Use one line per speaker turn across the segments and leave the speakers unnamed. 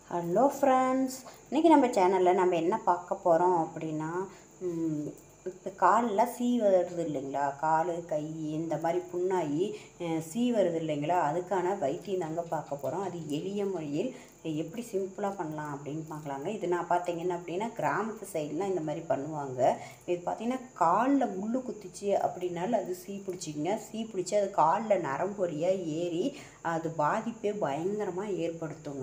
hello friends இன்றைக்கி நம்ம சேனலில் நம்ம என்ன பார்க்க போகிறோம் அப்படின்னா ம், இப்போ காலில் சீ வருது இல்லைங்களா கால் கை இந்த மாதிரி புண்ணாகி அஹ், சீ வருது இல்லைங்களா அதுக்கான வைத்தியம் தாங்க பார்க்க போகிறோம் அது எளிய முறையில் எப்படி சிம்பிளாக பண்ணலாம் அப்படின்னு பார்க்கலாங்க இது நான் பார்த்தீங்கன்னா அப்படின்னா கிராமத்து சைட்லாம் இந்த மாதிரி பண்ணுவாங்க இது பார்த்தீங்கன்னா காலில் முள் குத்திச்சு அப்படின்னாலும் அது சீ பிடிச்சிங்க சீ பிடிச்சி அது காலில் நரம்பு வழியாக ஏறி அது பாதிப்பே பயங்கரமாக ஏற்படுத்துங்க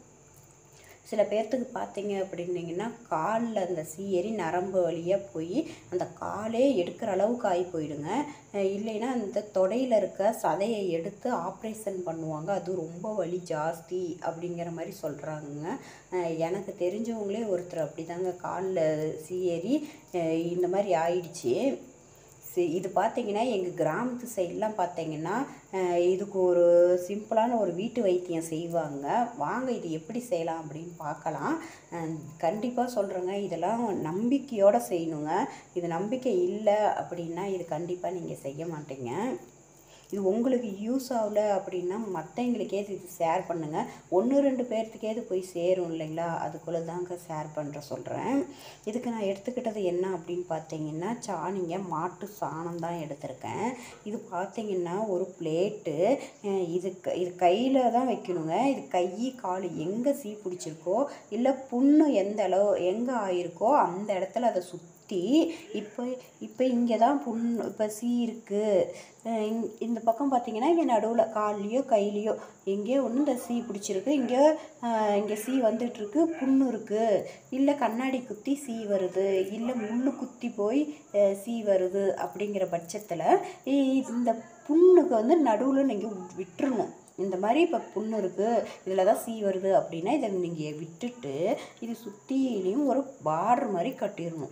சில பேர்த்துக்கு பார்த்தீங்க அப்படின்னீங்கன்னா காலில் அந்த சீயரி நரம்பு வழியாக போய் அந்த காலே எடுக்கிற அளவுக்கு ஆகி போயிடுங்க அஹ் இல்லைன்னா அந்த தொடையில் இருக்க சதையை எடுத்து ஆப்ரேஷன் பண்ணுவாங்க அது ரொம்ப வலி ஜாஸ்தி அப்படிங்கிற மாதிரி சொல்கிறாங்க எனக்கு தெரிஞ்சவங்களே ஒருத்தர் அப்படி தாங்க காலில் சீயரி அஹ் இந்த மாதிரி ஆயிடுச்சு சி இது பார்த்தீங்கன்னா எங்கள் கிராமத்து சைட்லாம் பார்த்தீங்கன்னா அஹ் இதுக்கு ஒரு சிம்பிளான ஒரு வீட்டு வைத்தியம் செய்வாங்க வாங்க இது எப்படி செய்யலாம் அப்படின்னு பார்க்கலாம் கண்டிப்பாக சொல்கிறேங்க இதெல்லாம் நம்பிக்கையோடு செய்யணுங்க இது நம்பிக்கை இல்லை அப்படின்னா இது கண்டிப்பாக நீங்கள் செய்ய மாட்டீங்க இது உங்களுக்கு யூஸ் ஆகல அப்படின்னா மற்றவங்களுக்கே இது ஷேர் பண்ணுங்கள் ஒன்று ரெண்டு பேர்த்துக்கே இது போய் சேரும் இல்லைங்களா அதுக்குள்ளே தாங்க ஷேர் பண்ணுற சொல்கிறேன் இதுக்கு நான் எடுத்துக்கிட்டது என்ன அப்படின்னு பார்த்தீங்கன்னா சாணிங்க மாட்டு சாணம் தான் எடுத்திருக்கேன் இது பார்த்தீங்கன்னா ஒரு பிளேட்டு இது க- இது கையில் தான் வைக்கணுங்க இது கை கால் எங்கே சீ பிடிச்சிருக்கோ இல்லை புண்ணு எந்த அளவு எங்கே ஆயிருக்கோ அந்த இடத்துல அதை சுற்றி இப்போ இப்போ இங்கே தான் புண் இப்போ சீ இருக்குது இந்த பக்கம் பார்த்தீங்கன்னா இங்கே நடுவில் கால்லையோ கையிலையோ எங்கேயோ ஒன்று இந்த சீ பிடிச்சிருக்கு இங்கே இங்கே சீ வந்துட்டுருக்கு புண்ணு இருக்குது இல்லை கண்ணாடி குத்தி சீ வருது இல்லை முள்ளு குத்தி போய் அஹ், சீ வருது அப்படிங்கிற பட்சத்தில் இந்த புண்ணுக்கு வந்து நடுவில் நீங்கள் விட்டுறணும் இந்த மாதிரி இப்போ புண்ணு இருக்குது இதில் தான் சீ வருது அப்படின்னா இதை நீங்கள் விட்டுட்டு இது சுற்றிலையும் ஒரு பார்டர் மாதிரி கட்டிடணும்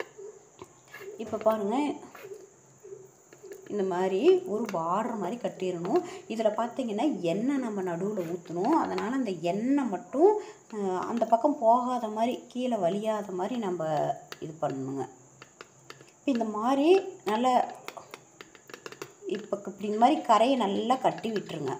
இப்போ பாருங்கள் இந்த மாதிரி ஒரு பார்டர் மாதிரி கட்டிடணும் இதில் பார்த்தீங்கன்னா எண்ணெய் நம்ம நடுவில் ஊற்றணும் அதனால் அந்த எண்ணெய் மட்டும் அஹ், அந்த பக்கம் போகாத மாதிரி கீழே வலியாத மாதிரி நம்ம இது பண்ணணுங்க இப்போ இந்த மாதிரி நல்லா இப்போ இப்படி இந்த மாதிரி கரையை நல்லா கட்டி விட்டுருங்க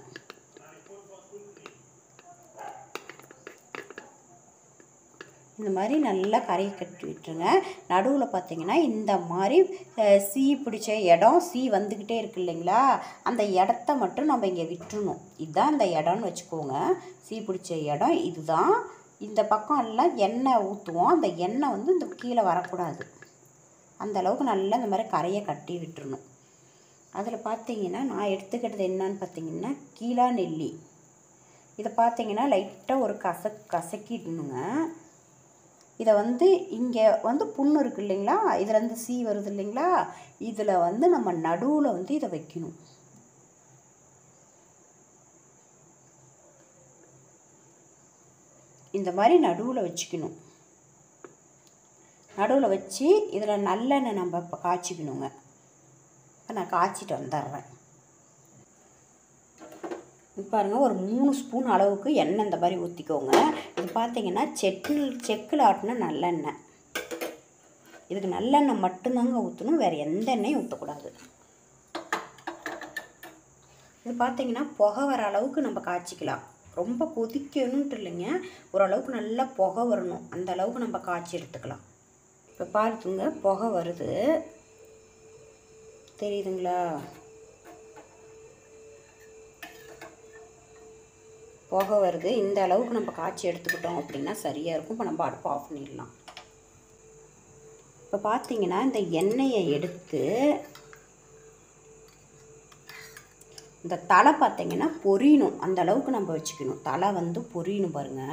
இந்த மாதிரி நல்லா கரையை கட்டி விட்டுருங்க நடுவில் பார்த்தீங்கன்னா இந்த மாதிரி அஹ், சீ பிடிச்ச இடம் சீ வந்துக்கிட்டே இருக்கு இல்லைங்களா அந்த இடத்த மட்டும் நம்ம இங்கே விட்டுறணும் இதுதான் அந்த இடம்னு வச்சுக்கோங்க சீ பிடிச்ச இடம் இதுதான் இந்த பக்கம் எல்லாம் எண்ணெய் ஊற்றுவோம் அந்த எண்ணெய் வந்து இந்த கீழே வரக்கூடாது அந்த அளவுக்கு நல்லா இந்த மாதிரி கரையை கட்டி விட்டுறணும் அதில் பார்த்தீங்கன்னா நான் எடுத்துக்கிட்டது என்னன்னு பார்த்தீங்கன்னா கீழா நெல்லி இதை பார்த்தீங்கன்னா லைட்டாக ஒரு கச கசக்கிடணுங்க இதை வந்து இங்கே வந்து புண்ணு இருக்கு இல்லைங்களா இதில் இருந்து சீ வருது இல்லைங்களா இதில் வந்து நம்ம நடுவில் வந்து இதை வைக்கணும் இந்த மாதிரி நடுவில் வச்சுக்கணும் நடுவில் வச்சு இதில் நல்லெண்ணெய் நம்ம இப்போ காய்ச்சிக்கணுங்க இப்போ நான் காய்ச்சிட்டு வந்துடுறேன் இது பாருங்க ஒரு மூணு ஸ்பூன் அளவுக்கு எண்ணெய் இந்த மாதிரி ஊற்றிக்கோங்க இது பார்த்தீங்கன்னா செக்கில் செக்கில் ஆட்டின நல்லெண்ணெய் இதுக்கு நல்லெண்ணெய் மட்டும்தாங்க ஊற்றணும் வேறு எந்த எண்ணெயும் ஊற்றக்கூடாது இது பார்த்தீங்கன்னா புகை வர அளவுக்கு நம்ம காய்ச்சிக்கலாம் ரொம்ப கொதிக்கணுன்ட்டு இல்லைங்க ஓரளவுக்கு நல்லா புகை வரணும் அந்த அளவுக்கு நம்ம காய்ச்சி எடுத்துக்கலாம் இப்போ பாருங்க புகை வருது தெரியுதுங்களா புகை வருது இந்த அளவுக்கு நம்ம காய்ச்சி எடுத்துக்கிட்டோம் அப்படின்னா சரியாக இருக்கும் இப்போ நம்ம அடுப்பு ஆஃப் பண்ணிடலாம் இப்போ பார்த்தீங்கன்னா இந்த எண்ணெயை எடுத்து இந்த தலை பார்த்தீங்கன்னா பொரியணும் அந்த அளவுக்கு நம்ம வச்சுக்கணும் தலை வந்து பொரியணும் பாருங்க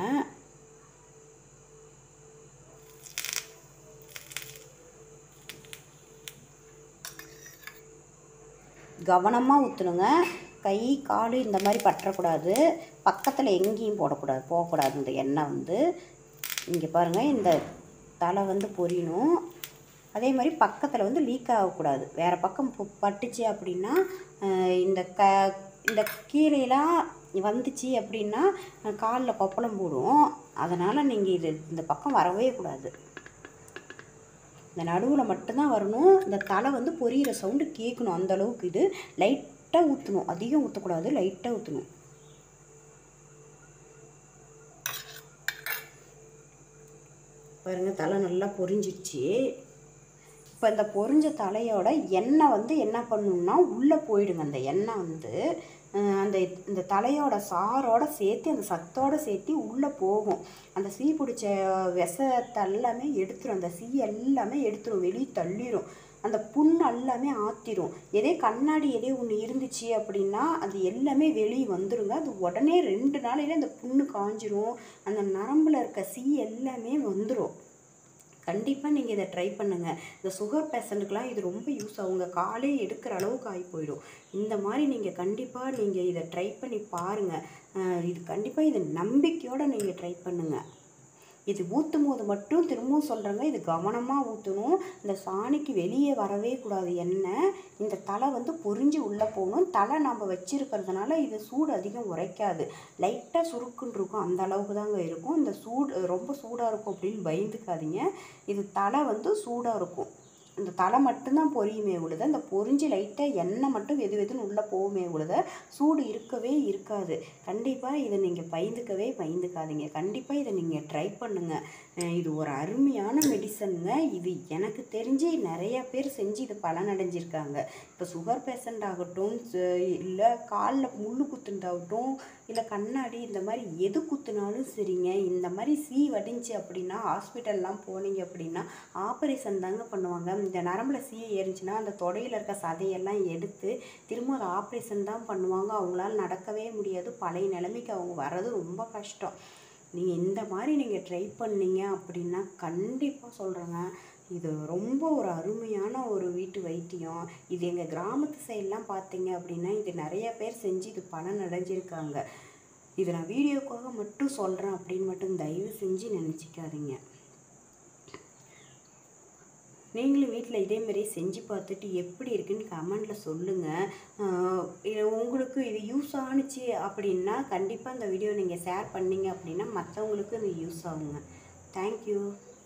கவனமாக ஊற்றணுங்க கை கால் இந்த மாதிரி பற்றக்கூடாது பக்கத்தில் எங்கேயும் போடக்கூடாது போகக்கூடாது இந்த எண்ணெய் வந்து இங்கே பாருங்கள் இந்த தலை வந்து பொரியணும் அதே மாதிரி பக்கத்தில் வந்து லீக் ஆகக்கூடாது வேறு பக்கம் பு- பட்டுச்சு அப்படின்னா அஹ், இந்த க இந்த கீரையெல்லாம் வந்துச்சு அப்படின்னா காலில் கொப்பளம் போடும் அதனால் நீங்கள் இது இந்த பக்கம் வரவே கூடாது இந்த நடுவில் மட்டும்தான் வரணும் இந்த தலை வந்து பொரியிற சவுண்டு கேட்கணும் அந்த அளவுக்கு இது லைட்டாக ஊற்றணும் அதிகம் ஊற்றக்கூடாது லைட்டாக ஊற்றணும் பாருங்கள் தலை நல்லா பொரிஞ்சிடுச்சு இப்போ இந்த பொரிஞ்ச தலையோட எண்ணெய் வந்து என்ன பண்ணணும்னா உள்ளே போயிடுங்க அந்த எண்ணெய் வந்து அஹ், அந்த இந்த தலையோட சாரோட சேர்த்து அந்த சத்தோட சேர்த்து உள்ளே போகும் அந்த சீ பிடிச்ச விஷத்தை எல்லாமே எடுத்துரும் அந்த சீ எல்லாமே எடுத்துரும் வெளியே தள்ளிரும் அந்த புண் எல்லாமே ஆத்திரும் எதே கண்ணாடி எதே ஒன்று இருந்துச்சு அப்படின்னா அது எல்லாமே வெளியே வந்துருங்க அது உடனே ரெண்டு நாளையில அந்த புண்ணு காஞ்சிரும் அந்த நரம்பில் இருக்க சீ எல்லாமே வந்துடும் கண்டிப்பாக நீங்கள் இதை ட்ரை பண்ணுங்கள் இந்த சுகர் பேஷண்ட்டுக்கெலாம் இது ரொம்ப யூஸ் ஆகுங்க காலே எடுக்கிற அளவுக்கு ஆகி போயிடும் இந்த மாதிரி நீங்கள் கண்டிப்பாக நீங்கள் இதை ட்ரை பண்ணி பாருங்கள் அஹ் இது கண்டிப்பாக இது நம்பிக்கையோடு நீங்கள் ட்ரை பண்ணுங்கள் இது ஊற்றும் போது மட்டும் திரும்பவும் சொல்கிறேங்க இது கவனமாக ஊற்றணும் இந்த சாணிக்கு வெளியே வரவே கூடாது எண்ணெய் இந்த தலை வந்து பொரிஞ்சு உள்ளே போகணும் தலை நம்ம வச்சிருக்கிறதுனால இது சூடு அதிகம் உரைக்காது லைட்டாக சுருக்குன்னு இருக்கும் அந்த அளவுக்கு தாங்க இருக்கும் இந்த சூடு ரொம்ப சூடாக இருக்கும் அப்படின்னு பயந்துக்காதீங்க இது தலை வந்து சூடாக இருக்கும் இந்த தலை மட்டும்தான் பொரியுமே உழுத இந்த பொரிஞ்சு லைட்டாக எண்ணெய் மட்டும் வெது வெதுன்னு உள்ளே போகுமே உழுத சூடு இருக்கவே இருக்காது கண்டிப்பாக இதை நீங்கள் பயந்துக்கவே பயந்துக்காதீங்க கண்டிப்பாக இதை நீங்கள் ட்ரை பண்ணுங்கள் அஹ் இது ஒரு அருமையான மெடிசனுங்க இது எனக்கு தெரிஞ்சு நிறைய பேர் செஞ்சு இது பலனடைஞ்சிருக்காங்க இப்போ சுகர் பேஷண்ட் ஆகட்டும் இல்லை காலில் முள்ளு குத்துனதாகட்டும் இல்லை கண்ணாடி இந்த மாதிரி எது குத்துனாலும் சரிங்க இந்த மாதிரி சீ வடிஞ்சு அப்படின்னா ஹாஸ்பிட்டல்லாம் போனீங்க அப்படின்னா ஆப்ரேஷன் தாங்க பண்ணுவாங்க இந்த நரம்பில் சீ ஏறிச்சுன்னா அந்த தொடையில் இருக்க சதையெல்லாம் எடுத்து திரும்ப ஒரு ஆப்ரேஷன் தான் பண்ணுவாங்க அவங்களால நடக்கவே முடியாது பழைய நிலைமைக்கு அவங்க வர்றது ரொம்ப கஷ்டம் நீங்கள் இந்த மாதிரி நீங்கள் ட்ரை பண்ணீங்க அப்படின்னா கண்டிப்பாக சொல்கிறேங்க இது ரொம்ப ஒரு அருமையான ஒரு வீட்டு வைத்தியம் இது எங்கள் கிராமத்து சைட்லாம் பார்த்தீங்க அப்படின்னா இது நிறைய பேர் செஞ்சு இது பலன் அடைஞ்சிருக்காங்க இது நான் வீடியோக்காக மட்டும் சொல்கிறேன் அப்படின்னு மட்டும் தயவு செஞ்சு நினச்சிக்காதீங்க நீங்களும் வீட்டில் இதேமாரி செஞ்சு பார்த்துட்டு எப்படி இருக்குன்னு கமெண்டில் சொல்லுங்கள் உங்களுக்கு இது யூஸ் ஆணுச்சு அப்படின்னா கண்டிப்பாக இந்த வீடியோ நீங்கள் ஷேர் பண்ணீங்க அப்படின்னா மற்றவங்களுக்கும் இது யூஸ் ஆகுங்க தேங்க்யூ